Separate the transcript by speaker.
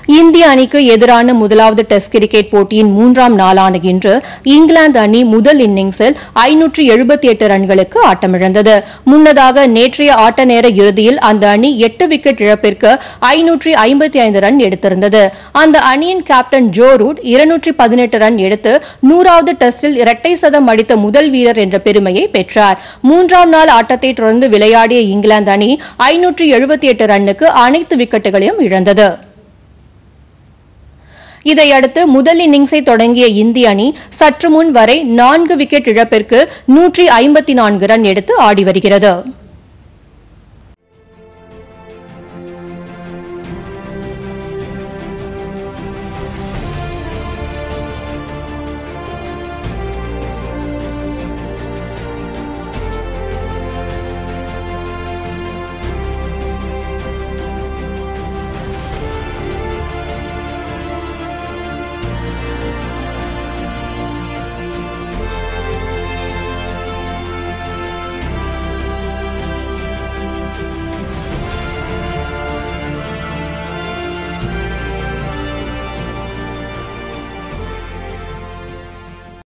Speaker 1: இந்திய அணிக்கு எதிரான முதலாவது டெஸ்ட் கிரிக்கெட் போட்டியின் மூன்றாம் நாளான இன்று இங்கிலாந்து அணி முதல் இன்னிங்ஸில் ஐநூற்று எழுபத்தி எட்டு ரன்களுக்கு ஆட்டமிழந்தது முன்னதாக நேற்றைய ஆட்ட நேர இறுதியில் அந்த அணி எட்டு விக்கெட் இழப்பிற்கு ஐநூற்றி ஐம்பத்தி ஐந்து ரன் எடுத்திருந்தது அந்த அணியின் கேப்டன் ஜோ ரூட் இருநூற்றி பதினெட்டு ரன் எடுத்து நூறாவது டெஸ்டில் இரட்டை சதம் அடித்த முதல் வீரர் என்ற பெருமையை பெற்றார் மூன்றாம் நாள் ஆட்டத்தை தொடர்ந்து விளையாடிய இங்கிலாந்து அணி ஐநூற்று எழுபத்தி எட்டு ரன்னுக்கு அனைத்து விக்கெட்டுகளையும் இழந்தது இதையடுத்து முதல் இன்னிங்ஸை தொடங்கிய இந்திய அணி சற்று முன் வரை நான்கு விக்கெட் இழப்பிற்கு நூற்றி ஐம்பத்தி நான்கு ரன் எடுத்து ஆடி வருகிறது